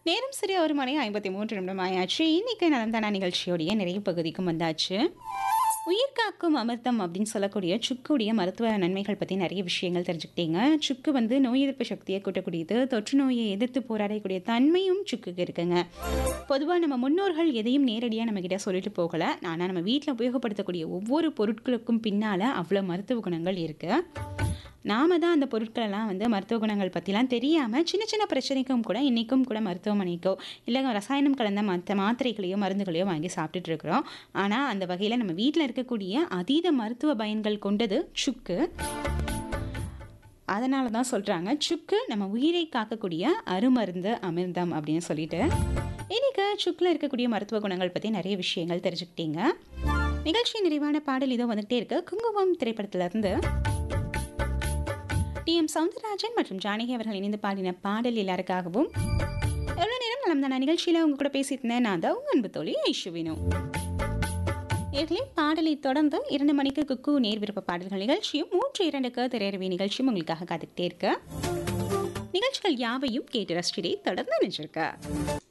நேரம் சரியா ஒரு மணி ஐம்பத்தி மூன்று நிமிடம் ஆயாச்சு இன்னைக்கு நலந்தானா நிகழ்ச்சியோடைய நிறைய பகுதிக்கும் வந்தாச்சு உயிர் காக்கும் அமிர்தம் அப்படின்னு சொல்லக்கூடிய சுக்குடைய மருத்துவ நன்மைகள் பற்றி நிறைய விஷயங்கள் தெரிஞ்சுக்கிட்டீங்க சுக்கு வந்து நோய் எதிர்ப்பு சக்தியை கூட்டக்கூடியது தொற்று நோயை எதிர்த்து போராடக்கூடிய தன்மையும் சுக்குக்கு இருக்குங்க பொதுவாக நம்ம முன்னோர்கள் எதையும் நேரடியாக நம்மக்கிட்ட சொல்லிட்டு போகலை ஆனால் நம்ம வீட்டில் உபயோகப்படுத்தக்கூடிய ஒவ்வொரு பொருட்களுக்கும் பின்னால் அவ்வளோ மருத்துவ குணங்கள் இருக்குது நாம தான் அந்த பொருட்களெல்லாம் வந்து மருத்துவ குணங்கள் பற்றிலாம் தெரியாமல் சின்ன சின்ன பிரச்சனைக்கும் கூட இன்றைக்கும் கூட மருத்துவமனைக்கோ இல்லை ரசாயனம் கலந்த மற்ற மாத்திரைகளையோ மருந்துகளையோ வாங்கி சாப்பிட்டுட்டு இருக்கிறோம் ஆனால் அந்த வகையில் நம்ம வீட்டில் இருக்கக்கூடிய அதீத மருத்துவ பயன்கள் கொண்டது சுக்கு அதனால தான் சொல்கிறாங்க சுக்கு நம்ம உயிரை காக்கக்கூடிய அருமருந்து அமிர்தம் அப்படின்னு சொல்லிட்டு இன்னைக்கு சுக்கில் இருக்கக்கூடிய மருத்துவ குணங்கள் பற்றி நிறைய விஷயங்கள் தெரிஞ்சுக்கிட்டீங்க நிகழ்ச்சி நிறைவான பாடல் இதோ வந்துகிட்டே இருக்கு குங்குமம் திரைப்படத்திலிருந்து டி எம் சவுந்தரராஜன் மற்றும் ஜானகி அவர்கள் இணைந்து பாடின பாடல் எல்லாருக்காகவும் எவ்வளோ நேரம் நலம் தான நிகழ்ச்சியில் உங்க கூட பேசிட்டு இருந்தேன் நான் தான் உங்க அன்பு தோழி ஐஷுவினோ நேர்களே பாடலை தொடர்ந்து இரண்டு மணிக்கு குக்கு நேர் விருப்ப பாடல்கள் நிகழ்ச்சியும் மூன்று இரண்டுக்கு திரையரவி நிகழ்ச்சியும் உங்களுக்காக காத்துக்கிட்டே இருக்கு நிகழ்ச்சிகள் யாவையும் கேட்டு ரசிச்சிடே தொடர்ந்து நினைச்சிருக்க